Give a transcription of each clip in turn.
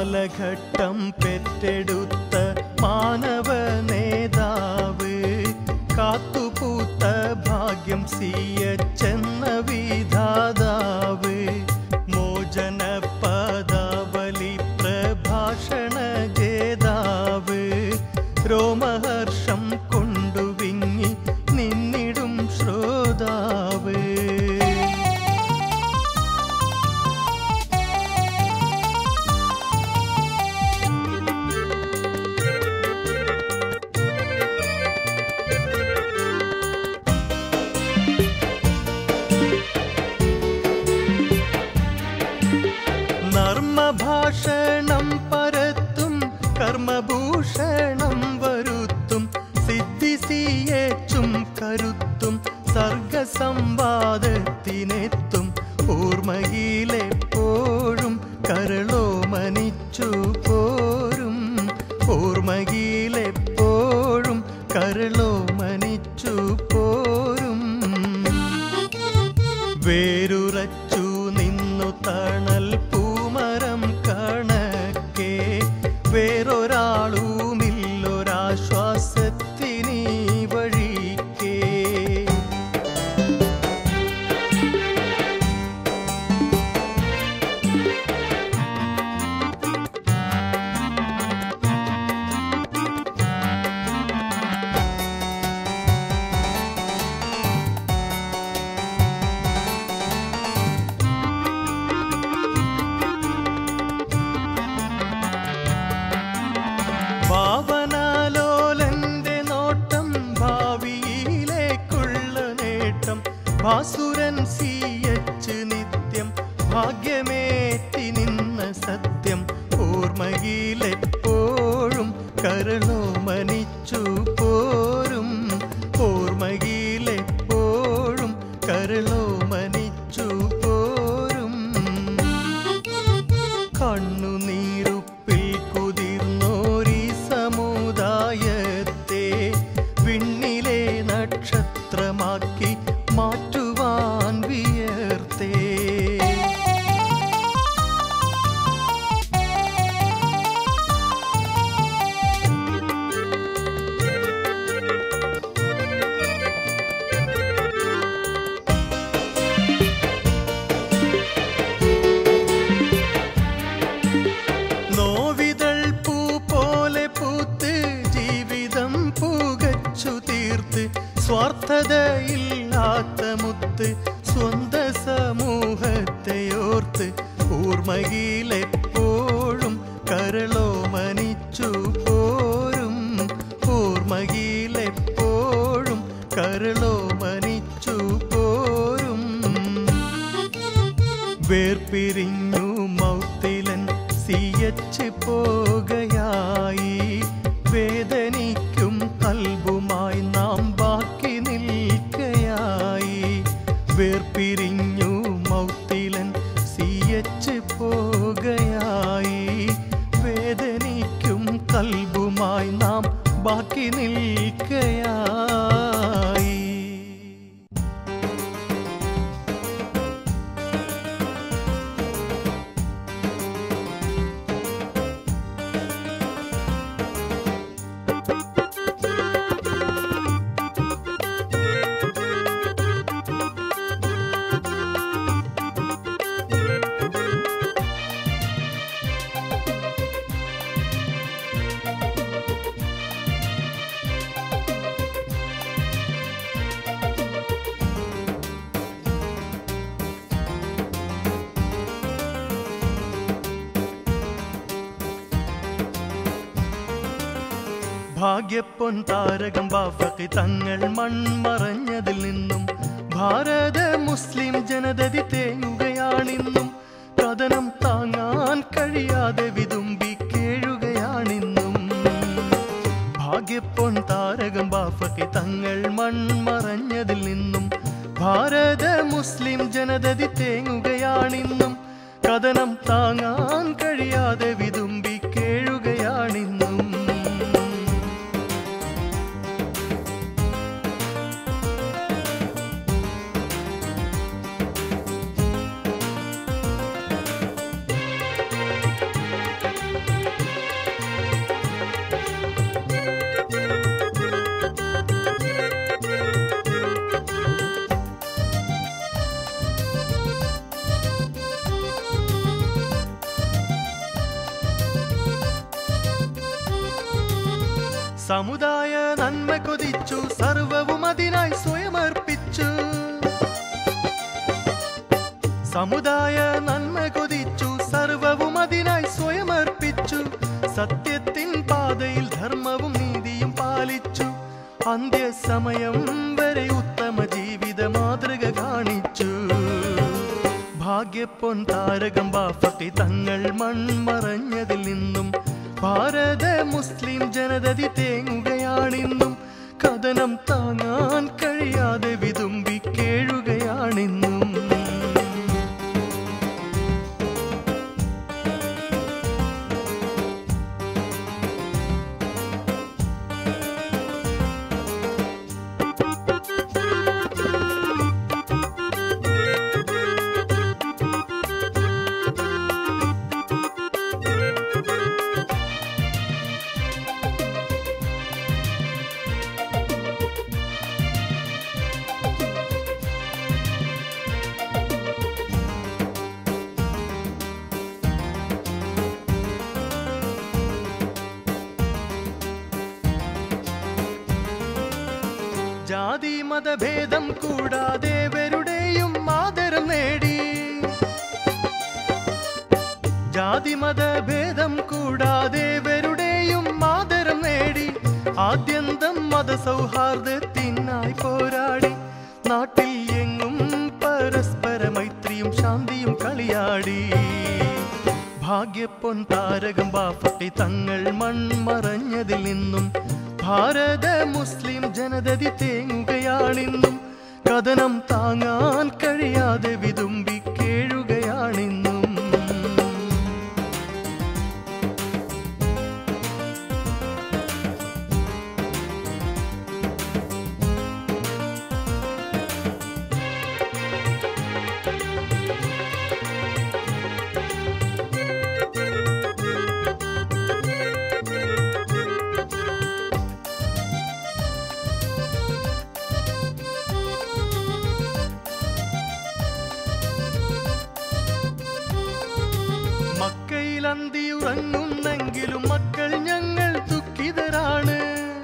കാലഘട്ടം പെറ്റെടുത്ത മാനവ നേതാവ് കാത്തുപൂത്ത ഭാഗ്യം സിയച്ചെന്ന വിധാതാവ് മോചന പദാവലി പ്രഭാഷണ ജേതാവ് രോമഹർഷം കൊണ്ടുവിങ്ങി നിന്നിടും ശ്രോതാവ് നർമ്മഭാഷണം പരത്തും കർമ്മഭൂഷണം വരുത്തും സിദ്ധിസിയേച്ചും കരുത്തും സർഗസംവാദത്തിനെത്തും ഓർമ്മയിലെപ്പോഴും കരളോ മനിച്ചു പോരും ഓർമ്മയിലെപ്പോഴും കരളോ മനിച്ചു പോരും വേരുറച്ചു നിന്നു തണൽ പൂമരം കണക്കെ വേറൊരാളുമില്ലൊരാശ്വാസത്തിനീ വഴിക്കേ ഭാവനാലോലന്റെ നോട്ടം ഭാവിയിലേക്കുള്ള നേട്ടം ഭാസുരൻ സിയച്ച് നിത്യം ഭാഗ്യമേറ്റി നിന്ന സത്യം ഓർമ്മയിലെപ്പോഴും കരളോ മനിച്ചു പോരും ഓർമ്മയിലെപ്പോഴും കരളോ മനിച്ചു പോരും കണ്ണുനീരുപ്പിൽ കുതിർന്നോരി സമുദായത്തെ വിണ്ണിലെ നക്ഷത്രമാക്കി മാറ്റുവാൻ വിയർത്തേ നോവിതൾ പൂ പോലെ പൂത്ത് ജീവിതം പുകച്ചു തീർത്ത് സ്വാർത്ഥതയില്ലാത്ത മുത്ത് സ്വന്ത സമൂഹത്തെയോർത്ത് ഓർമ്മയിലെപ്പോഴും കരളോ മനിച്ചു പോരും ഓർമ്മയിലെപ്പോഴും കരളോ മനിച്ചു പോരും വേർപിരിഞ്ഞു മൗത്തിലൻ സിയച്ച് പോകയായി വേദനിക്കും കൽബുമായി നാം ബാക്കി നിൽക്കയായി വേർപിരിഞ്ഞു മൗത്തിലൻ സിയച്ച് പോകയായി വേദനിക്കും കൽബുമായി നാം ബാക്കി നിൽക്കയായി ഭാഗ്യപ്പൊൻ താരകം ബാഫക്ക് തങ്ങൾ മൺമറഞ്ഞതിൽ നിന്നും ഭാരത മുസ്ലിം ജനതതി തേങ്ങുകയാണിന്നും കഥനം താങ്ങാൻ കഴിയാതെ വിതുമ്പി കേഴുകയാണിന്നും ഭാഗ്യപ്പൊൻ താരകം ബാഫക്ക് തങ്ങൾ മൺമറഞ്ഞതിൽ നിന്നും ഭാരത മുസ്ലിം ജനതതി തേങ്ങുകയാണിന്നും കഥനം താങ്ങാൻ കഴിയാതെ വിതുമ്പി കേഴുകയാണിന്നും സമുദായ നന്മ കൊതിച്ചു സർവവും അതിനായി സ്വയമർപ്പിച്ചു സമുദായ നന്മ കൊതിച്ചു സർവവും അതിനായി സ്വയമർപ്പിച്ചു സത്യത്തിൻ പാതയിൽ ധർമ്മവും നീതിയും പാലിച്ചു അന്ത്യസമയം വരെ ഉത്തമ ജീവിത മാതൃക കാണിച്ചു ഭാഗ്യപ്പൊൻ താരകം ബാഫത്തി തങ്ങൾ മൺമറഞ്ഞതിൽ നിന്നും ഭാരത മുസ്ലിം ജനതതി തേങ്ങുകയാണിന്നും കഥനം താങ്ങാൻ കഴിയാതെ വിതുമ്പി കേഴുകയാണിന്നും ജാതി മതഭേദം കൂടാതെ ഇവരുടെയും ആദരം നേടി ജാതി മതഭേദം കൂടാതെ ഇവരുടെയും ആദരം നേടി ആദ്യന്തം മതസൗഹാർദ്ദത്തിനായി പോരാടി നാട്ടിൽ എങ്ങും പരസ്പര മൈത്രിയും ശാന്തിയും കളിയാടി ഭാഗ്യപ്പൊൻ താരകം ബാഫത്തി തങ്ങൾ മൺമറഞ്ഞതിൽ നിന്നും ഭാരത മുസ്ലിം ജനതതി തേങ്ങുകയാണിന്നും കഥനം താങ്ങാൻ കഴിയാതെ വിതുമ്പി കേഴുകയാണിന്നും മക്കയിൽ അന്തിയുറങ്ങുന്നെങ്കിലും മക്കൾ ഞങ്ങൾ ദുഃഖിതരാണ്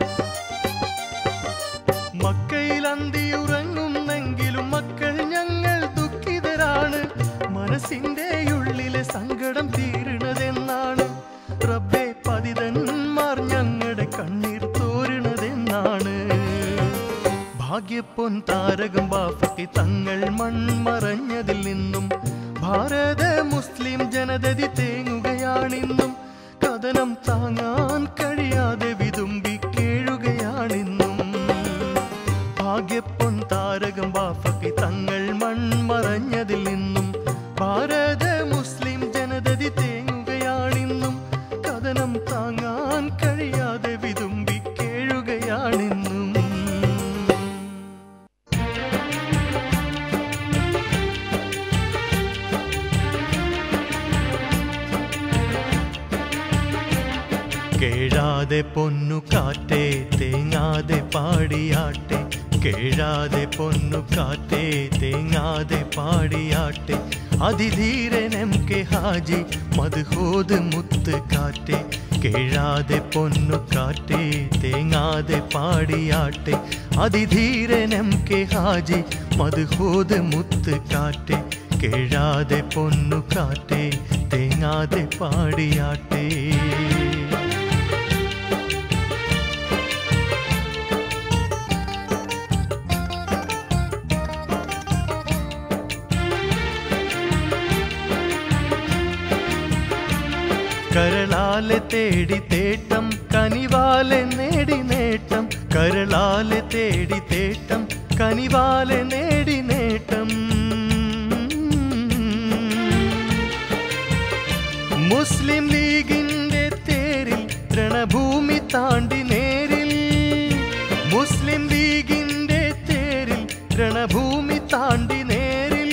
മക്കയിൽ അന്തിയുറങ്ങുന്നെങ്കിലും മക്കൾ ഞങ്ങൾ ദുഃഖിതരാണ് മനസ്സിന്റെ ഉള്ളിലെ സങ്കടം തീരണതെന്നാണ് റബ്ബെ പതിതന്മാർ ഞങ്ങളുടെ കണ്ണീർ തോരണതെന്നാണ് ഭാഗ്യപ്പൊൻ താരകം ബാഫത്തി തങ്ങൾ മൺമറഞ്ഞതിൽ നിന്നും ഭാരത മുസ്ലിം ജനതതി തേങ്ങുകയാണിന്നും കഥനം താങ്ങാൻ കഴിയാതെ വിതുമ്പി കേഴുകയാണിന്നും ഭാഗ്യപ്പൊൻ താരകം ബാഫത്തി തങ്ങൾ മൺമറഞ്ഞതിൽ നിന്നും ഭാരത മുസ്ലിം ജനതതി തേങ്ങുകയാണിന്നും കഥനം താങ്ങാൻ കഴിയാതെ വിതുമ്പി കേഴുകയാണിന്നും കേഴാതെ പൊന്നു കാറ്റേ തേങ്ങാതെ പാടിയാട്ടെ കേഴാതെ പൊന്നു കാറ്റേ തേങ്ങാതെ പാടിയാട്ടെ അതിധീരനം കെ ഹാജി മധുഹോത് മുത്ത് കാറ്റേ കേഴാതെ പൊന്നു കാറ്റേ തേങ്ങാതെ പാടിയാട്ടെ അതിധീരനം കെ ഹാജി മധുഹോത് മുത്ത് കാറ്റേ കേഴാതെ പൊന്നു കാറ്റേ തേങ്ങാതെ പാടിയാട്ടെ കരളാലെ തേടി തേട്ടം കനിവാലെ നേടി നേട്ടം കരളാലെ തേടി തേട്ടം കനിവാലെ നേടി നേട്ടം മുസ്ലിം ലീഗിന്റെ തേരിൽ രണഭൂമി താണ്ടി നേരിൽ മുസ്ലിം ലീഗിന്റെ തേരിൽ രണഭൂമി താണ്ടി നേരിൽ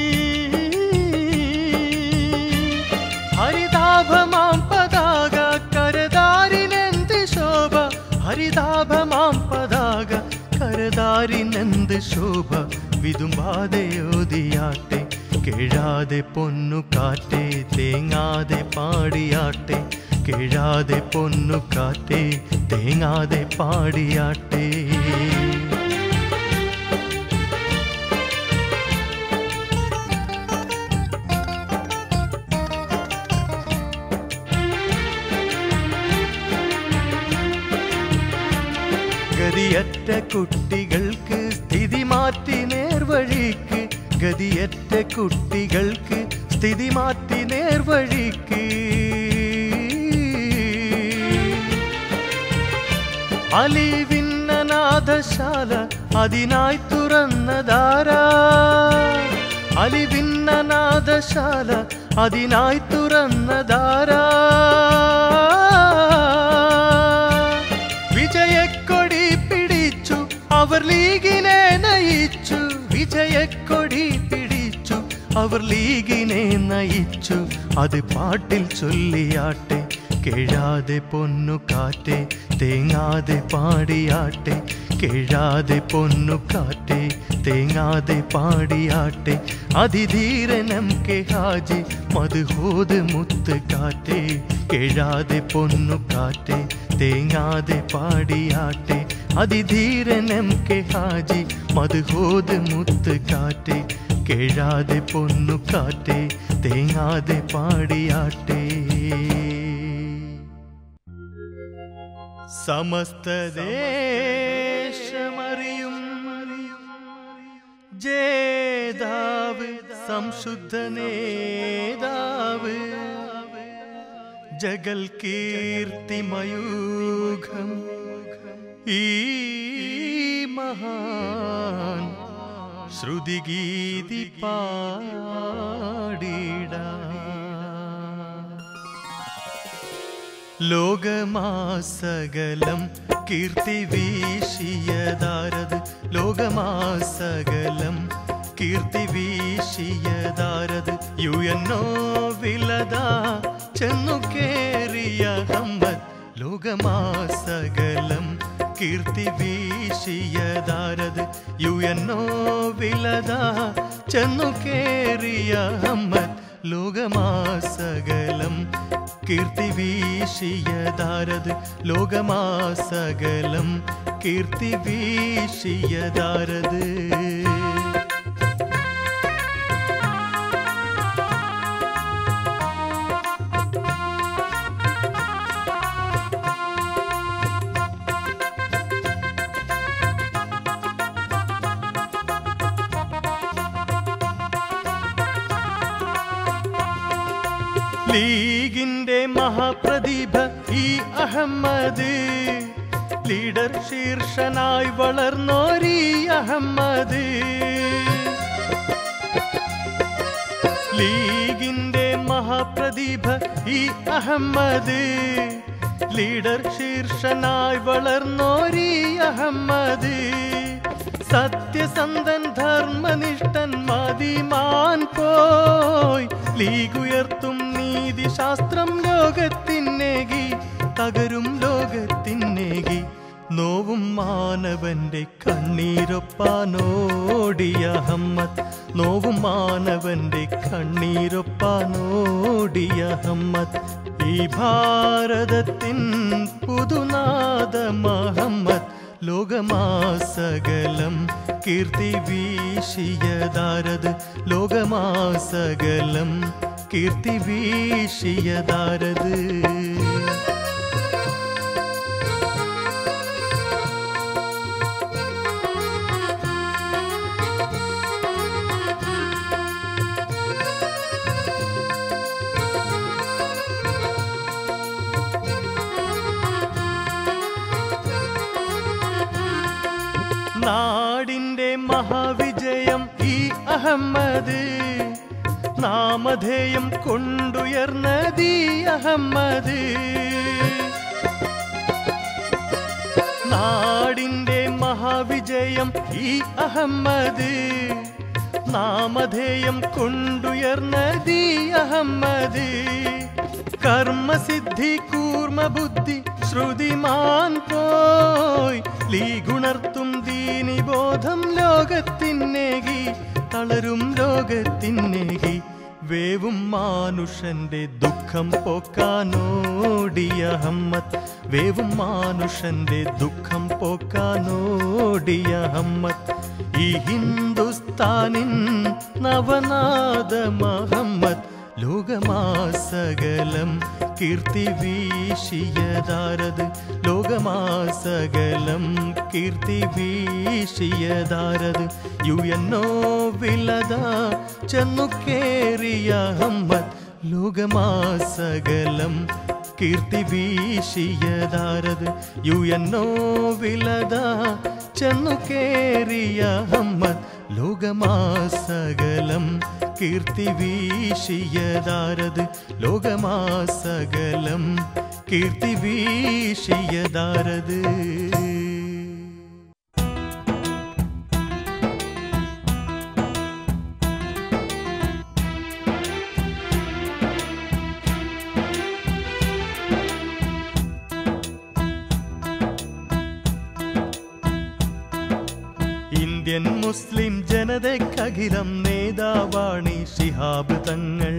ഹരിതാഭമാം പതാക കരതാരിനെന്ത് ശോഭ ഹരിതാഭമാം പതാക കരതാരിനെന്ത് ശോഭ വിതുമ്പാതെ ഓതിയാട്ടെ കേഴാതെ പൊന്നു കാറ്റെ തേങ്ങാതെ പാടിയാട്ടെ കേഴാതെ പൊന്നു കാറ്റേ തേങ്ങാതെ പാടിയാട്ടേ ഗതിയറ്റ കുട്ടികൾക്ക് സ്ഥിതി മാറ്റി നേർവഴിക്ക് ഗതിയറ്റ കുട്ടികൾക്ക് സ്ഥിതി മാറ്റി നേർവഴിക്ക് അലിവിന്നനാഥശാല അതിനായി തുറന്നതാരാ അലിവിന്നനാഥശാല അതിനായി തുറന്നതാരാ വിജയക്കൊടി പിടിച്ചു അവർ ലീഗിനെ നയിച്ചു വിജയക്കൊടി പിടിച്ചു അവർ ലീഗിനെ നയിച്ചു അത് പാട്ടിൽ ചൊല്ലിയാട്ടെ കേഴാതെ പൊന്നു കാറ്റെ തേങ്ങാതെ പാടിയാട്ടെ കേഴാതെ പൊന്നു കാറ്റെ തേങ്ങാതെ പാടിയാട്ടെ അതിധീരനം കെ ഹാജി മധുഹോത് മുത്ത് കാറ്റെ കേഴാതെ പൊന്നു കാറ്റെ തേങ്ങാതെ പാടിയാട്ടെ അതിധീരനം കെ ഹാജി മധുഹോത് മുത്ത് കാറ്റെ കേഴാതെ പൊന്നു കാറ്റെ തേങ്ങാതെ പാടിയാട്ടെ സമസ്തദേശമറിയും ജേതാവ് സംശുദ്ധ നേതാവ് ജഗൽ കീർത്തിമയൂഖം ഈ മഹാൻ ശ്രുതിഗീതി പാടിടാ ലോകമാസകലം കീർത്തി വീശിയതാരത് ലോകമാസകലം കീർത്തി വീശിയതാരത് യു എന്നോ വിലതാ ചെന്നു കേറിയ ഹമ്മദ് ലോകമാസകലം കീർത്തി വീശിയതാരത് യു എന്നോ വിലതാ ചെന്നു കേറിയ ഹമ്മദ് ലോകമാസകലം കീർത്തി വീശിയതാരത് ലോകമാസകലം കീർത്തി വീശിയതാരത് ലീഗിന്റെ മഹാപ്രതിഭ ഈ അഹമ്മദ് ലീഡർ ശീർഷനായി വളർന്നോരീ അഹമ്മദ് ലീഗിന്റെ മഹാപ്രതിഭ ഈ അഹമ്മദ് ലീഡർ ശീർഷനായി വളർന്നോരീ അഹമ്മദ് സത്യസന്ധൻ ധർമ്മനിഷ്ഠൻ മതിമാൻ പോയി ലീഗുയർത്തും നീതിശാസ്ത്രം ലോകത്തിന്നേകി തകരും ലോകത്തിന്നേകി നോവും മാനവന്റെ കണ്ണീരൊപ്പാനോടിയ ഹമ്മദ് നോവും മാനവന്റെ കണ്ണീരൊപ്പാനോടിയ ഹമ്മദ് ഈ ഭാരതത്തിൻ പുതുനാഥ മഹമ്മദ് ലോകമാസകലം കീർത്തി വീശിയതാരത് ലോകമാസകലം കീർത്തി വീശിയതാരത് നാടിന്റെ മഹാവിജയം ഈ അഹമ്മദ് നാമധേയം കൊണ്ടുയർന്നതീ അഹമ്മദ് നാടിന്റെ മഹാവിജയം ഈ അഹമ്മദ് നാമധേയം കൊണ്ടുയർന്നതീ അഹമ്മദ് കർമ്മസിദ്ധി കൂർമ്മ ബുദ്ധി ശ്രുതിമാൻ പോയി ലീഗുണർത്തും ദീനിബോധം ലോകത്തിന്നേകി തളരും ലോകത്തിന്നേകി വേവും മാനുഷന്റെ ദുഃഖം പോക്കാനോടിയ ഹമ്മത്ത് വേവും മാനുഷന്റെ ദുഃഖം പോക്കാനോടിയ ഹമ്മത്ത് ഈ ഹിന്ദുസ്ഥാനിൻ നവനാഥ മഹമ്മദ് ലോകമാസകലം കീർത്തി വീശിയതാരത് ലോകമാസകലം കീർത്തി വീശിയതാരത് യു എന്നോ വിലത ചെന്നു കേറിയ ഹമ്മദ് ലോകമാസകലം കീർത്തി വീശിയതാരത് യു എന്നോ വിലത ചെന്നു കേറിയ ഹമ്മദ് ലോകമാസകലം കീർത്തി വീശിയതാരത് ലോകമാസകലം കീർത്തി വീശിയതാരത് ഇന്ത്യൻ മുസ്ലിം ജനതയ്ക്കഖിലം നേതാവാണി ശിഹാബ് തങ്ങൾ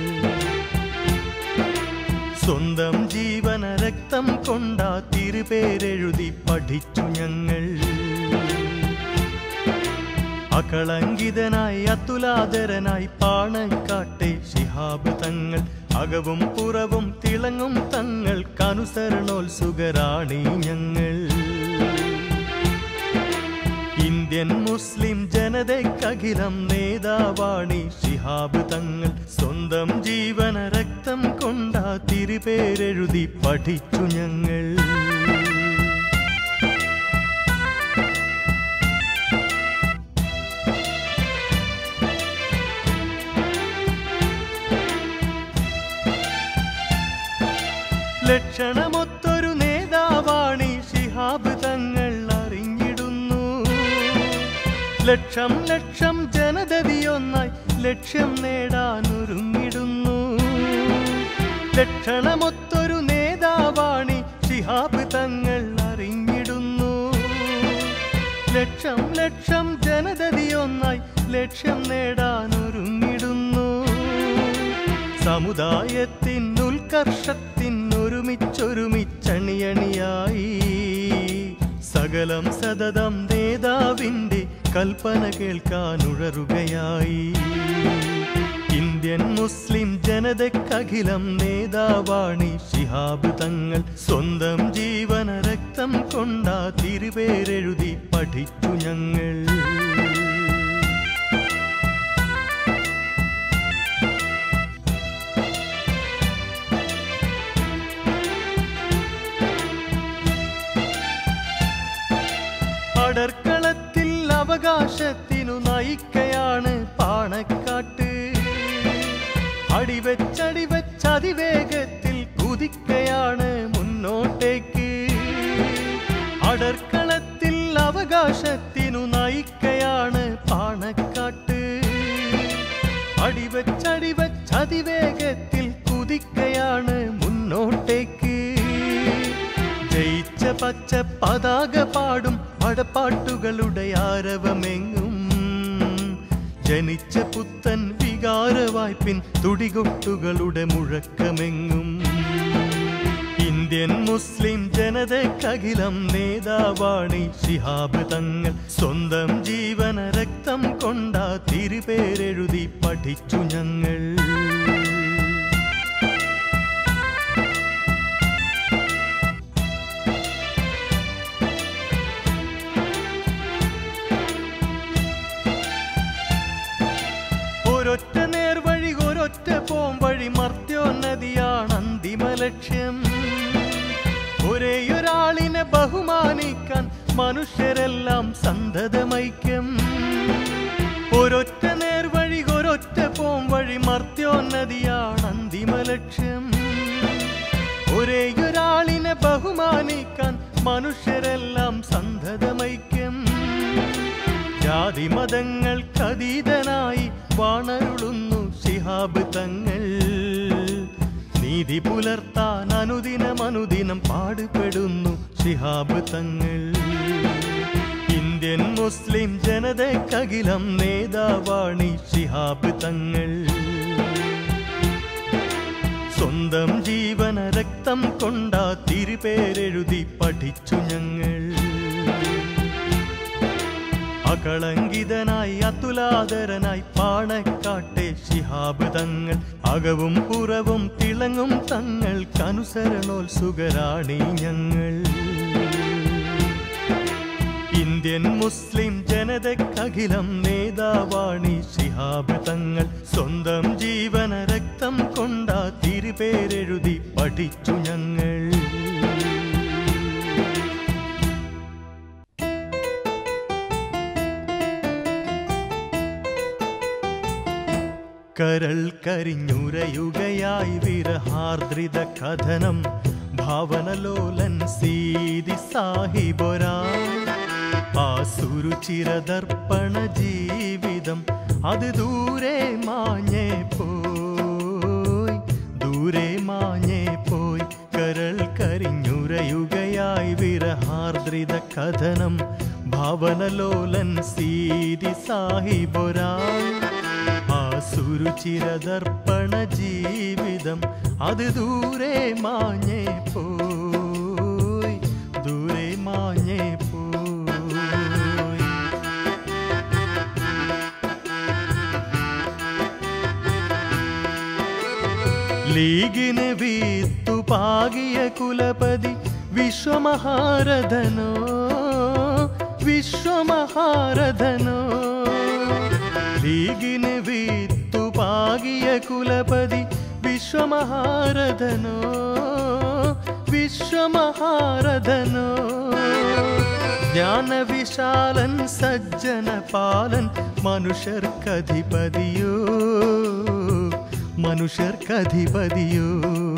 സ്വന്തം ജീവന രക്തം കൊണ്ടാ തിരുപേരെഴുതി പഠിച്ചു ഞങ്ങൾ അകളങ്കിതനായി അതുലാദരനായി പാണക്കാട്ടെ ശിഹാബ് തങ്ങൾ അകവും പുറവും തിളങ്ങും തങ്ങൾക്കനുസരണോത്സുകരാണി ഞങ്ങൾ ഇന്ത്യൻ മുസ്ലിം ജനതയ്ക്കഖിലം നേതാവാണി ശിഹാബ് തങ്ങൾ സ്വന്തം ജീവന രക്തം കൊണ്ടാ തിരുപേരെഴുതി പഠിച്ചു ഞങ്ങൾ ലക്ഷണമൊത്തൊരു നേതാവാണി ശിഹാബ് തങ്ങൾ അറിഞ്ഞിടുന്നു ലക്ഷം ലക്ഷം ജനതവിയൊന്നായി ലക്ഷ്യം നേടാനൊരുങ്ങിടുന്നു ലക്ഷണമൊത്തൊരു നേതാവാണി ശിഹാബ് തങ്ങൾ അറിഞ്ഞിടുന്നു ലക്ഷം ലക്ഷം ജനതവിയൊന്നായി ലക്ഷ്യം നേടാനൊരുങ്ങിടുന്നു സമുദായത്തിൻ ഉത്കർഷത്തിനൊരുമിച്ചൊരുമിച്ചണിയണിയായി സകലം സതതം നേതാവിൻ്റെ കൽപ്പന കേൾക്കാനുഴറുകയായി ഇന്ത്യൻ മുസ്ലിം ജനതയ്ക്കഖിലം നേതാവാണി ശിഹാബ് തങ്ങൾ സ്വന്തം ജീവന രക്തം കൊണ്ടാ തിരുപേരെഴുതി പഠിച്ചു ഞങ്ങൾ അടർക്കളത്തിൽ അവകാശത്തിനു നയിക്കയാണ് പാണക്കാട്ട് അടിവെച്ചടിവെച്ചതിവേഗത്തിൽ കുതിക്കയാണ് മുന്നോട്ടേക്ക് അടർക്കളത്തിൽ അവകാശത്തിനു നയിക്കയാണ് പാണക്കാട്ട് അടിവെച്ചടിവെച്ചതിവേഗത്തിൽ കുതിക്കയാണ് മുന്നോട്ടേക്ക് ജയിച്ച പച്ച പതാക പാടും പടപ്പാട്ടുകളുടെ ആരവമെങ്ങും ജനിച്ച പുത്തൻ വികാരവായ്പിൻ തുടികൊട്ടുകളുടെ മുഴക്കമെങ്ങും ഇന്ത്യൻ മുസ്ലിം ജനതയ്ക്കഖിലം നേതാവാണി ശിഹാബ് തങ്ങൾ സ്വന്തം ജീവന രക്തം കൊണ്ടാ തിരുപേരെഴുതി പഠിച്ചു ഞങ്ങൾ ഒരൊറ്റ നേർവഴി ഒരൊറ്റ പോംവഴി മർത്യോന്നതിയാണ് അന്തിമ ലക്ഷ്യം ഒരേയൊരാളിനെ ബഹുമാനിക്കാൻ മനുഷ്യരെല്ലാം സന്തതമൈക്യം ഒരൊറ്റ നേർവഴി ഒരൊറ്റ പോംവഴി മർത്യോന്നതിയാണ് അന്തിമ ലക്ഷ്യം ഒരേയൊരാളിനെ ബഹുമാനിക്കാൻ മനുഷ്യരെല്ലാം സന്തതമൈക്യം ജാതി മതങ്ങൾക്കതീതനായി വാണരുളുന്നു ശിഹാബ് തങ്ങൾ നീതി പുലർത്താൻ അനുദിനം അനുദിനം പാടുപെടുന്നു ശിഹാബ് തങ്ങൾ ഇന്ത്യൻ മുസ്ലിം ജനതയ്ക്കകിലം നേതാവാണി ശിഹാബ് തങ്ങൾ തിരുപേരെഴുതി പഠിച്ചു ഞങ്ങൾ അകളങ്കിതനായി അതുലാദരനായി പാണക്കാട്ടെ ശിഹാബ് തങ്ങൾ അകവും പുറവും തിളങ്ങും തങ്ങൾക്കനുസരണോത്സുകരാണി ഞങ്ങൾ ഇന്ത്യൻ മുസ്ലിം ജനതക്കഖിലം നേതാവാണി ശിഹാബ് തങ്ങൾ സ്വന്തം ജീവന രക്തം കൊണ്ട തിരുപേരെഴുതി പഠിച്ചു ഞങ്ങൾ കരൾ കരിഞ്ഞുരയുകയായി വിരഹാർദ്രിത കഥനം ഭാവനലോലൻ സീതി സാഹിബൊരാ ആസുരുചിരദർപ്പണ ജീവിതം അത് ദൂരെ മാഞ്ഞേ പോയി ദൂരെ മാഞ്ഞേ പോയി കരൾ കരിഞ്ഞുരയുകയായി വിരഹാർദ്രിത കഥനം ഭാവനലോലൻ സീതി സാഹിബൊരാ ആസുരുചിരദർപ്പണ ജീവിതം അത് ദൂരെ മാഞ്ഞേ പോയി ദൂരെ മാഞ്ഞേ പോയി ലീഗിന് വീത്തു പാകിയ കുലപതി വിശ്വമഹാരഥനോ വിശ്വമഹാരഥനോ ലീഗിന് വീത്തു പാകിയ കുലപതി വിശ്വമഹാരഥനോ വിശ്വമഹാരഥനോ ജ്ഞാനവിശാലൻ സജ്ജന പാലൻ മനുഷ്യർക്കധിപതിയോ മനുഷ്യർക്കധിപതിയോ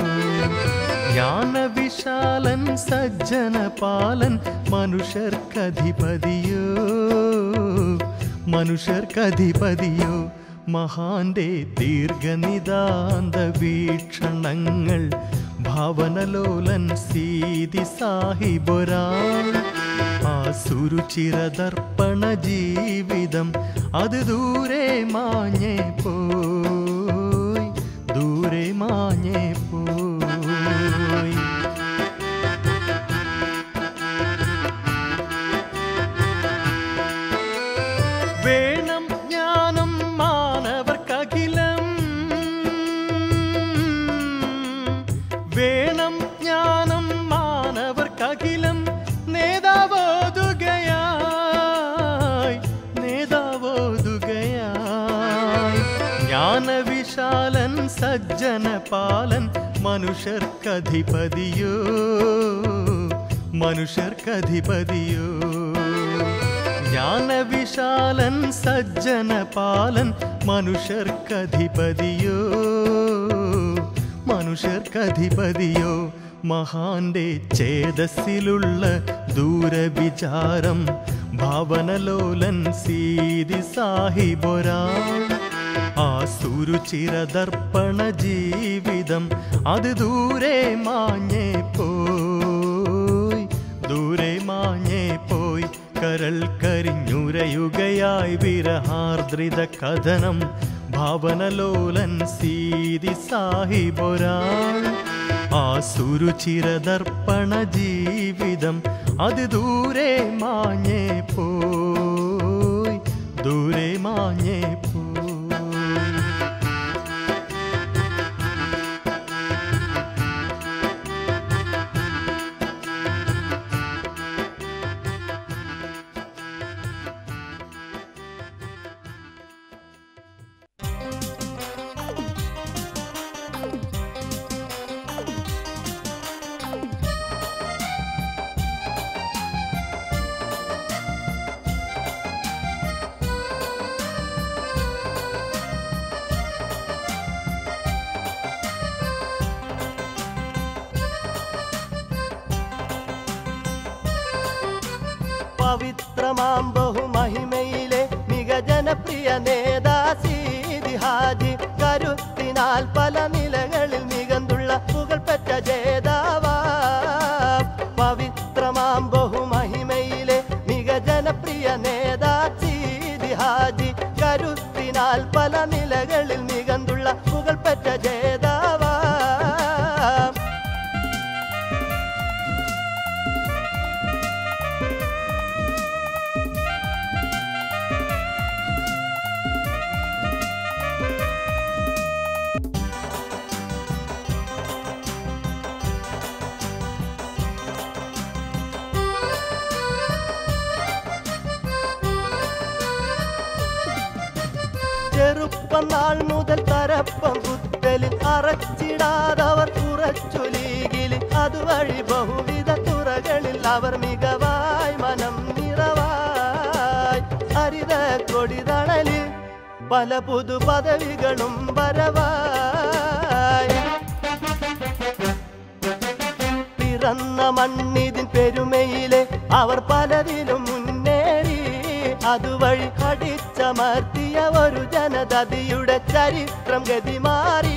ജ്ഞാനവിശാലൻ സജ്ജന പാലൻ മനുഷ്യർക്കധിപതിയോ മനുഷ്യർക്കധിപതിയോ മഹാന്റെ ദീർഘനിതാന്ത വീക്ഷണങ്ങൾ ഭാവനലോലൻ സീതി സാഹിബൊരാൾ ആ സുരുചിരദർപ്പണ ജീവിതം അത് ദൂരെ മാഞ്ഞേ പോയി ദൂരെ മാഞ്ഞേ പോയി വേണം ജ്ഞാനം മാനവർക്കഖിലം വേണം ജ്ഞാനം മാനവർക്കഖിലം നേതാവോതുകയായി നേതാവോതുകയായി ജ്ഞാനവിശാലൻ സജ്ജന പാലൻ മനുഷ്യർക്കധിപതിയോ മനുഷ്യർക്കധിപതിയോ ജ്ഞാനവിശാലൻ സജ്ജന പാലൻ മനുഷ്യർക്കധിപതിയോ മനുഷ്യർക്കധിപതിയോ മഹാന്റെ ചേതസ്സിലുള്ള ദൂരവിചാരം ഭാവനലോലൻ സീതി സാഹിബൊരാ ആ സുരുചിരദർപ്പണ ജീവിതം അത് ദൂരെ മാഞ്ഞേ പോയി ദൂരെ മാഞ്ഞേ പോയി കരൾ കരിഞ്ഞുരയുകയായി വിരഹാർദ്രിത കഥനം ഭാവനലോലൻ സീതി സാഹിബൊരാൾ ആ സുരുചിരദർപ്പണ ജീവിതം അത് ദൂരെ മാഞ്ഞേ പോയി ദൂരെ മാഞ്ഞേ പോയി പവിത്രമാം ബഹുമഹിമയിലെ മിക ജനപ്രിയ നേതാ സീതി ഹാജി കരുത്തിനാൽ പല നിലകളിൽ മികന്തുള്ള പുകൾപ്പെട്ട ജേതാവാ പവിത്രമാം ബഹുമഹിമയിലെ മിക ജനപ്രിയ നേതാ സീതി ഹാജി കരുത്തിനാൽ പല നിലകളിൽ മികന്തുള്ള പുകൾപ്പെട്ട ജേതാവാ ചെറുപ്പനാൾ മുതൽ തരപ്പം കുത്തലിൽ അറച്ചിടാതവർ ഉറച്ചു ലീഗിൽ അതുവഴി ബഹുവിധ തുറകളിൽ അവർ മികവായി മനം നിറവായി ഹരിത കൊടിതണലിൽ പല പുതു പദവികളും വരവായി പിറന്ന മണ്ണിതിൻ പെരുമയിലെ അവർ പലതിലും മുന്നേറി അതുവഴി അടിച്ചമർത്തിയ ഒരു ജനതയുടെ ചരിത്രം ഗതി മാറി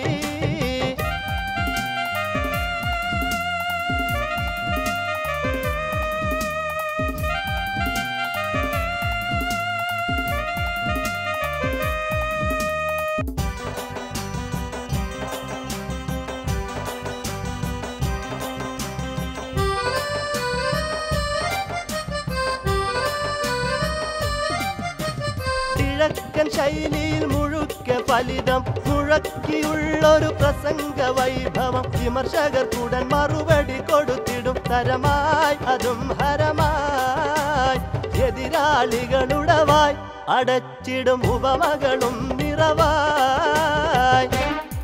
കിഴക്കൻ ശൈലിയിൽ മുഴുക്ക ഫലിതം മുഴക്കിയുള്ളൊരു പ്രസംഗ വൈഭവം വിമർശകർക്കുടൻ മറുപടി കൊടുത്തിടും തരമായി അതും ഹരമായി എതിരാളികളുടവായി അടച്ചിടും ഉപമകളും നിറവായി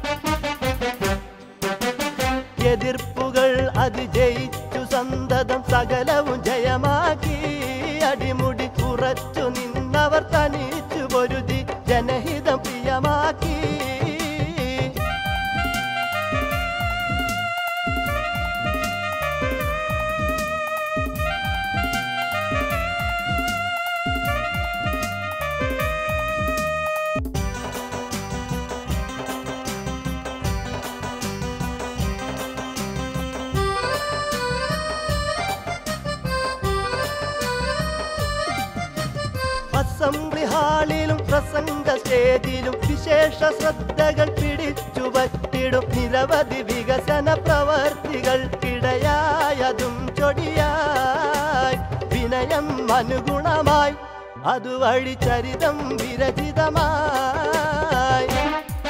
എതിർപ്പുകൾ അതിജയിച്ചു സന്തതം സകലവും ജയമാക്കി അടിമുടി ഉറച്ചു നിന്നവർ തനിച്ചു പൊരുതി ജനഹിതം പ്രിയമാക്കി അസംബ്ലി ഹാളിലും പ്രസംഗ സ്റ്റേജിലും വിശേഷ ശ്രദ്ധകൾ പിടിച്ചു പറ്റിടും നിരവധി വികസന പ്രവർത്തികൾക്കിടയായതും ചൊടിയായി വിനയം അനുഗുണമായി അതുവഴി ചരിതം വിരചിതമായി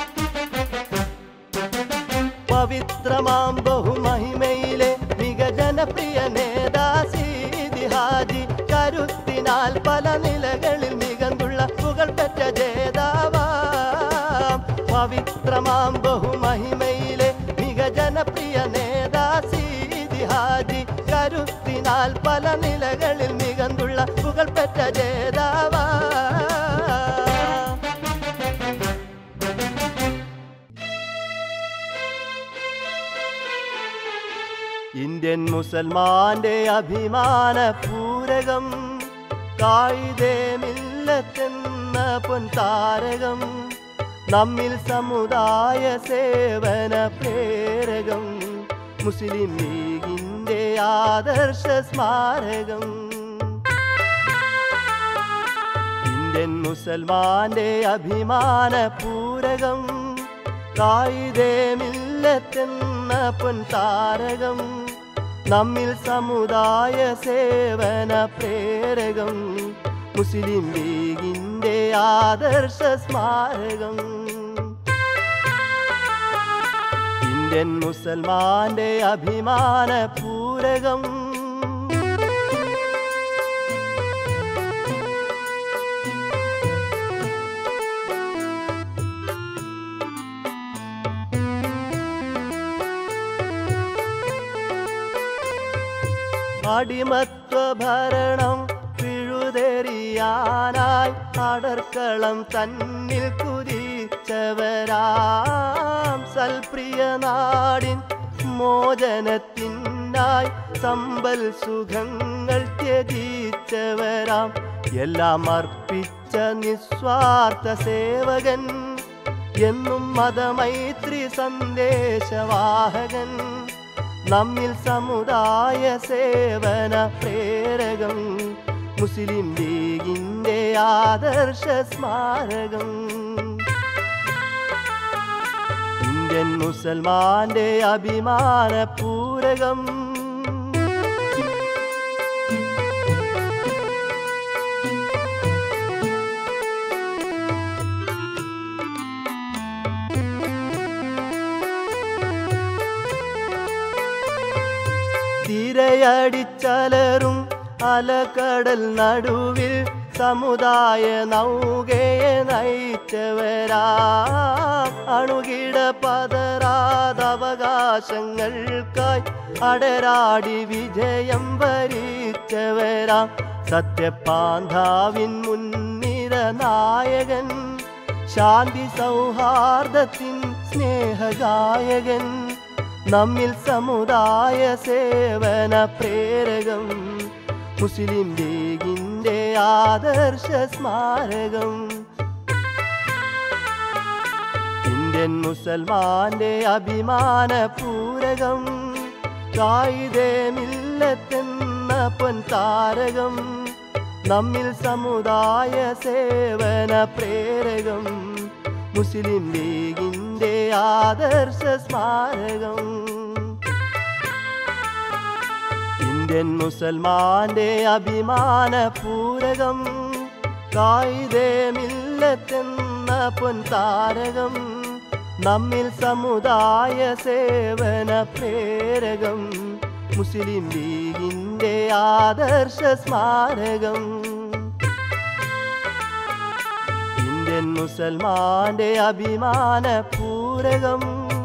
പവിത്രമാം ബഹുമഹിമയിലെ മിക ജനപ്രിയ നേതാസീതി ഹാജി കരുത്തിനാൽ പല നിലകളിൽ മികന്തുള്ള പുകൾപെറ്റ ജേതാവാം പവിത്രമാം ബഹുമഹിമയിലെ മിക ജനപ്രിയ നേതാസീതി ഹാജി കരുത്തിനാൽ പല നിലകളിൽ മികന്തുള്ള പുകൾപെറ്റ ജേതാവാം ഇന്ത്യൻ മുസൽമാന്റെ അഭിമാന പൂരകം കായിതേ മില്ലത്തെന്ന പൊൻതാരകം നമ്മിൽ സമുദായ സേവന പ്രേരകം മുസ്ലിം ലീഗിന്റെ ആദർശ സ്മാരകം ഇന്ത്യൻ മുസൽമാന്റെ അഭിമാന പൂരകം കായിതേ മില്ലത്തെന്ന പൊൻതാരകം നമ്മിൽ സമുദായ സേവന പ്രേരകം മുസ്ലിം ലീഗിന്റെ ആദർശ സ്മാരകം ഇന്ത്യൻ മുസൽമാന്റെ അഭിമാന പൂരകം അടിമത്വ ഭരണം പിഴുതെറിയാനായി അടർക്കളം തന്നിൽ കുതിച്ചവരാം സൽപ്രിയ നാടിൻ മോചനത്തിനായി സമ്പൽ സുഖങ്ങൾ ത്യജിച്ചവരാം എല്ലാം അർപ്പിച്ച നിസ്വാർത്ഥ സേവകൻ എന്നും മതമൈത്രി സന്ദേശവാഹകൻ നമ്മിൽ സമുദായ സേവന പ്രേരകം മുസ്ലിം ലീഗിന്റെ ആദർശ സ്മാരകം ഇന്ത്യൻ മുസൽമാന്റെ അഭിമാന പൂരകം തിരയടിച്ചലറും അലകടൽ നടുവിൽ സമുദായ നൗകയെ നയിച്ചവരാ അണുകിട പതരാതവകാശങ്ങൾക്കായി അടരാടി വിജയം വരിച്ചവരാ സത്യപാന്താവിൻ മുൻനിര നായകൻ ശാന്തി സൗഹാർദ്ദത്തിൻ സ്നേഹഗായകൻ നമ്മിൽ സമുദായ സേവന പ്രേരകം മുസ്ലിം ലീഗിന്റെ ആദർശ സ്മാരകം ഇന്ത്യൻ മുസൽമാന്റെ അഭിമാന പൂരകം കായികേ മില്ലത്തെന്ന പൊൻതാരകം നമ്മിൽ സമുദായ സേവന പ്രേരകം മുസ്ലിം ലീഗിന്റെ ആദർശ സ്മാരകം ഇന്ത്യൻ മുസൽമാന്റെ അഭിമാന പൂരകം കായികേ മില്ലത്തെന്ന പൊൻതാരകം നമ്മിൽ സമുദായ സേവന പ്രേരകം മുസ്ലിം ലീഗിന്റെ ആദർശ സ്മാരകം ഇന്ത്യൻ മുസൽമാന്റെ അഭിമാന പൂരകം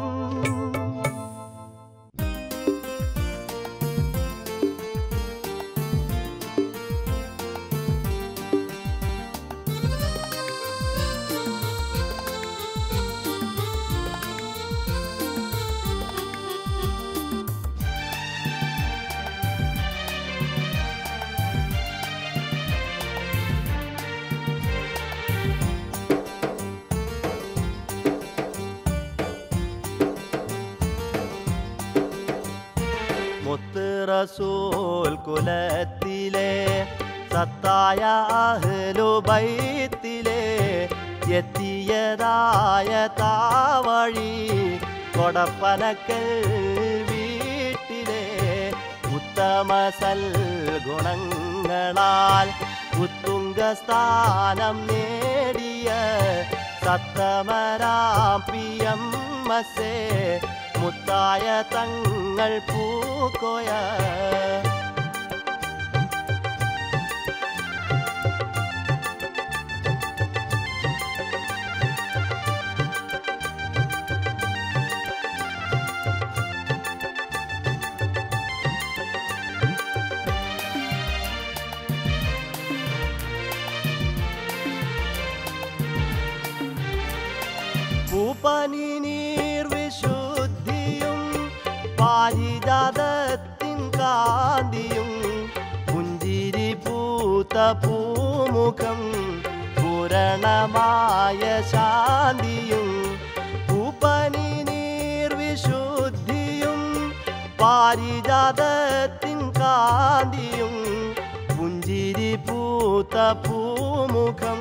മുത്ത് റസൂൽ കുലത്തിലെ സത്തായ അഹ്ലുബൈത്തിലെ എത്തിയതായ താവഴി കൊടപ്പനക്കൽ വീട്ടിലെ ഉത്തമ സൽഗുണങ്ങളാൽ ഉത്തുംഗ സ്ഥാനം നേടിയ സത്തമരാം പി എം മസേ മുത്തായ തങ്ങൾ പൂക്കോയ പൂപ്പനി നീർ വിശുദ്ധിയും പാരിജാതത്തിൻ കാന്തിയും പുഞ്ചിരി പൂത്ത പൂമുഖം പൂരണമായ ശാന്തിയും പൂപ്പനി നീർ വിശുദ്ധിയും പാരിജാതത്തിൻ കാന്തിയും പുഞ്ചിരി പൂത്ത പൂമുഖം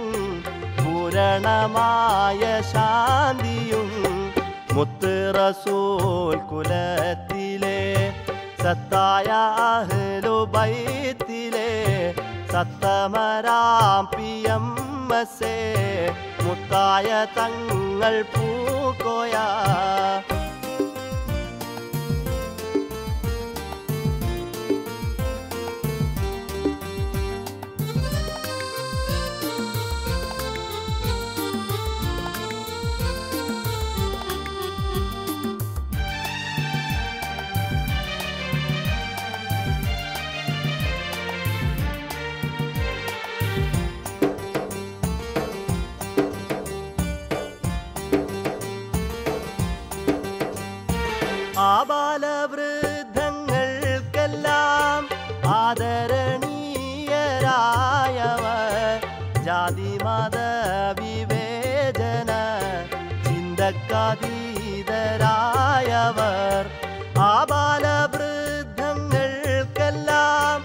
പൂരണമായ ശാന്തിയും മുത്ത് റസൂൽ കുലത്തിലെ സത്തായ അഹ്ലുബൈത്തിലെ സത്തമരാം പി എം മസേ മുത്തായ തങ്ങൾ പൂക്കോയ ആബാലവൃദ്ധങ്ങൾക്കെല്ലാം ആദരണീയരായവർ ജാതി മത വിവേചന ചിന്തക്കതീതരായവർ ആബാലവൃദ്ധങ്ങൾക്കെല്ലാം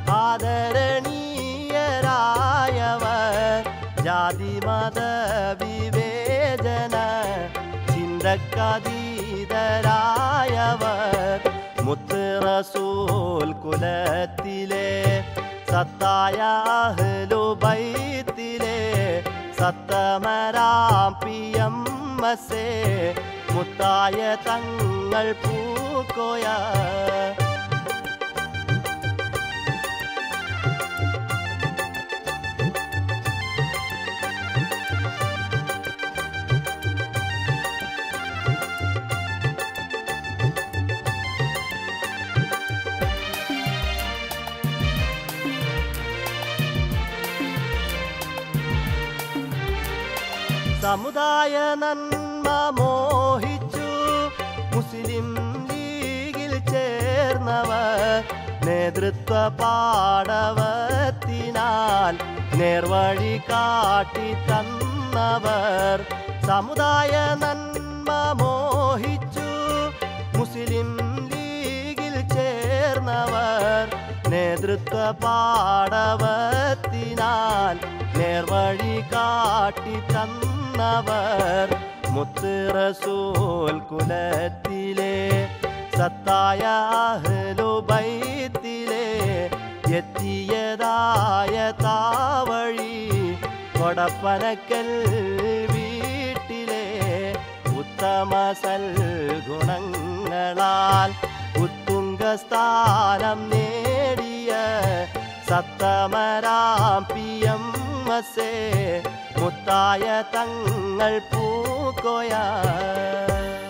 ആദരണീയരായവർ ജാതി മത വിവേചന ചിന്തക്കതീതരായവർ മുത്ത് റസൂൽ കുലത്തിലെ സത്തായ അഹ്ലുബൈത്തിലെ സത്തമരാം പി എം മസേ മുത്തായ തങ്ങൾ പൂക്കോയ സമുദായ നന്മ മോഹിച്ചു മുസ്ലിം ലീഗിൽ ചേർന്നവർ നേതൃത്വ പാടവത്തിനാൽ നേർവഴി കാട്ടി തന്നവർ സമുദായ നന്മ മോഹിച്ചു മുസ്ലിം ലീഗിൽ ചേർന്നവർ നേതൃത്വ പാടവത്തിനാൽ നേർവഴി കാട്ടി തന്നവർ മുത്ത് റസൂൽ കുലത്തിലെ സത്തായ അഹ്ലുബൈത്തിലെ എത്തിയതായ താവഴി കൊടപ്പനക്കൽ വീട്ടിലെ ഉത്തമ സൽഗുണങ്ങളാൽ ഉത്തുംഗ സ്ഥാനം നേടിയ സത്തമരാം പി എം എസ് മുത്തായ തങ്ങൾ പൂക്കോയ